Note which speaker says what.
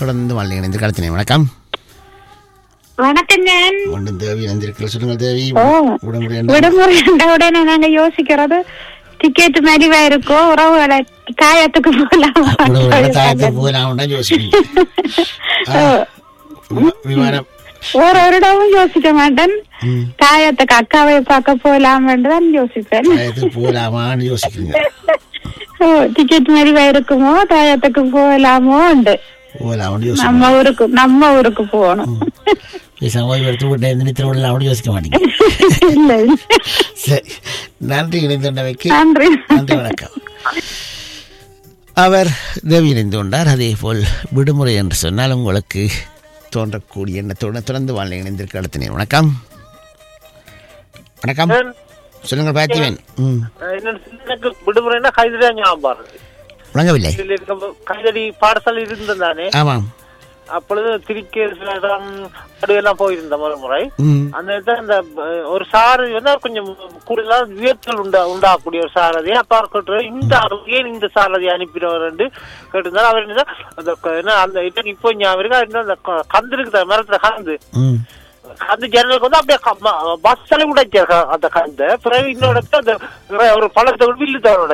Speaker 1: தொடர்ந்து வாழ்க்கை இணைந்து கடத்தினேன் வணக்கம்
Speaker 2: வணக்கங்க
Speaker 1: ஒன்றும் தேவி இணைந்திருக்கிற சொல்லுங்கள் தேவி
Speaker 2: ஓ.
Speaker 1: விடுமுறை என்ன?
Speaker 2: விடுமுறை என்ற உடனே நாங்க யோசிக்கிறது டிக்கெட் மலிவா இருக்கும் உறவுகளை தாயத்துக்கு
Speaker 1: விடுமுறை தாயத்தை
Speaker 2: போலாம்
Speaker 1: போகலாம்னா யோசிக்கிறீங்க ஆ. வி- விமானம்
Speaker 2: ஒரு வருடமும் யோசிக்க மாட்டேன்
Speaker 1: ம்.
Speaker 2: தாயத்துக்கு அக்காவை பார்க்க போலாம் தான் யோசிப்பேன்
Speaker 1: தாயத்துக்கு போகலாமான்னு யோசிக்கிறீங்க
Speaker 2: ஓ, டிக்கெட் மலிவா இருக்குமோ தாயத்துக்கு போகலாமோ உண்டு
Speaker 1: போகலாம்னு யோசிக்கிறீங்க
Speaker 2: நம்ம ஊருக்கு நம்ம ஊருக்கு போகணும்
Speaker 1: பேசாம ஓய்வு எடுத்து விட்டு நினைத்து விடலாம்னு யோசிக்க மாட்டீங்க
Speaker 2: இல்ல இல்ல.
Speaker 1: சரி நன்றி இணைந்துள்ளவைக்கு
Speaker 2: நன்றி
Speaker 1: நன்றி வணக்கம் அவர் தேவி இணைந்து கொண்டார் அதே போல் விடுமுறை என்று சொன்னால் உங்களுக்கு தோன்றக்கூடிய எண்ணத்துடன் தொடர்ந்து வாழ்க்கை இணைந்திருக்க அடுத்த வணக்கம் வணக்கம் சொல்லுங்கள் பார்த்திவேன் ம்
Speaker 3: எனக்கு விடுமுறைன்னா கைதடி ஞாபகம் வருது
Speaker 1: வழங்கவில்லை
Speaker 3: இதுல இருக்க கைதடி பாடசாலை இருந்தேன் தானே
Speaker 1: ஆமாம்
Speaker 3: அப்பொழுது திருக்கேதான் எல்லாம் போயிருந்தேன் ஒரு முறை
Speaker 1: ம்
Speaker 3: அந்த இடத்துல அந்த அஹ், ஒரு சாரதி வந்து அவர் கொஞ்சம் கூடுதலா வியர்த்தல் உண்டா உண்டாகக்கூடிய ஒரு சாரதி அப்ப அவர் கேட்டு இந்த ஆள் ஏன் இந்த சாரதி அனுப்பினவர் என்று கேட்டிருந்தார் அவர் என்ன அந்த க- என்ன அந்த இது இப்போ ஞாபகம் இருக்கு அது என்ன அந்த க- கந்து இருக்குது மரத்துல கந்து
Speaker 1: ம்
Speaker 3: அந்த ஜன்னலுக்கு வந்து அப்படியே பஸ்ஸில் உடைச்சார் அந்த கந்த பிறகு இன்னொரு இடத்துல அந்த ஒரு பழத்தை வில்லு தவறோட